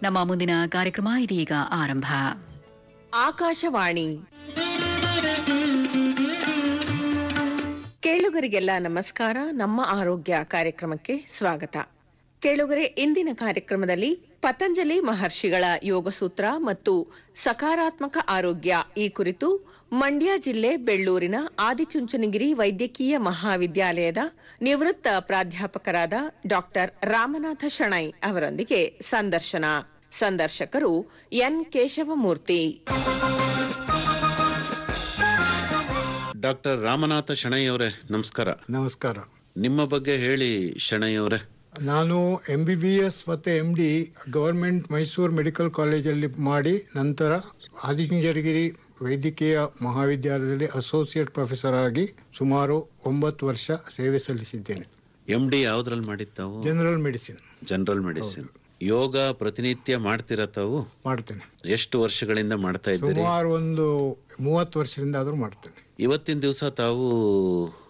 ನಮ್ಮ ಮುಂದಿನ ಕಾರ್ಯಕ್ರಮ ಇದೀಗ ಆರಂಭ ಆಕಾಶವಾಣಿ ಕೇಳುಗರಿಗೆಲ್ಲ ನಮಸ್ಕಾರ ನಮ್ಮ ಆರೋಗ್ಯ ಕಾರ್ಯಕ್ರಮಕ್ಕೆ ಸ್ವಾಗತ ಕೇಳುಗರೆ ಇಂದಿನ ಕಾರ್ಯಕ್ರಮದಲ್ಲಿ ಪತಂಜಲಿ ಮಹರ್ಷಿಗಳ ಯೋಗಸೂತ್ರ ಮತ್ತು ಸಕಾರಾತ್ಮಕ ಆರೋಗ್ಯ ಈ ಕುರಿತು ಮಂಡ್ಯ ಜಿಲ್ಲೆ ಬೆಳ್ಳೂರಿನ ಆದಿಚುಂಚನಗಿರಿ ವೈದ್ಯಕೀಯ ಮಹಾವಿದ್ಯಾಲಯದ ನಿವೃತ್ತ ಪ್ರಾಧ್ಯಾಪಕರಾದ ಡಾಕ್ಟರ್ ರಾಮನಾಥ ಶಣೈ ಅವರೊಂದಿಗೆ ಸಂದರ್ಶನ ಸಂದರ್ಶಕರು ಎನ್ ಕೇಶವಮೂರ್ತಿ ಡಾಕ್ಟರ್ ರಾಮನಾಥ ಶೆಣೈ ಅವರೇ ನಮಸ್ಕಾರ ನಮಸ್ಕಾರ ನಿಮ್ಮ ಬಗ್ಗೆ ಹೇಳಿ ಶೆಣೈ ಅವರೇ ನಾನು ಎಂ ಬಿ ಬಿ ಎಸ್ ಮತ್ತು M D government Mysuru medical ಕಾಲೇಜಲ್ಲಿ ಮಾಡಿ ನಂತರ ಆದಿಚುಂಚನಗಿರಿ ವೈದ್ಯಕೀಯ ಮಹಾವಿದ್ಯಾಲಯದಲ್ಲಿ ಅಸೋಸಿಯೇಟ್ ಪ್ರೊಫೆಸರ್ ಆಗಿ ಸುಮಾರು ಒಂಬತ್ತು ವರ್ಷ ಸೇವೆ ಸಲ್ಲಿಸಿದ್ದೇನೆ ಎಂ ಡಿ ಯಾವ್ದ್ರಲ್ಲಿ ಮಾಡಿದ್ ತಾವು general medicine general medicine yoga ಪ್ರತಿನಿತ್ಯ ಮಾಡ್ತೀರಾ ತಾವು ಮಾಡ್ತೇನೆ ಎಷ್ಟು ವರ್ಷಗಳಿಂದ ಮಾಡ್ತಾ ಇದ್ದೀರಿ ಸುಮಾರು ಒಂದು ಮೂವತ್ತು ವರ್ಷದಿಂದ ಆದರೂ ಮಾಡ್ತೇನೆ ಇವತ್ತಿನ ದಿವಸ ತಾವು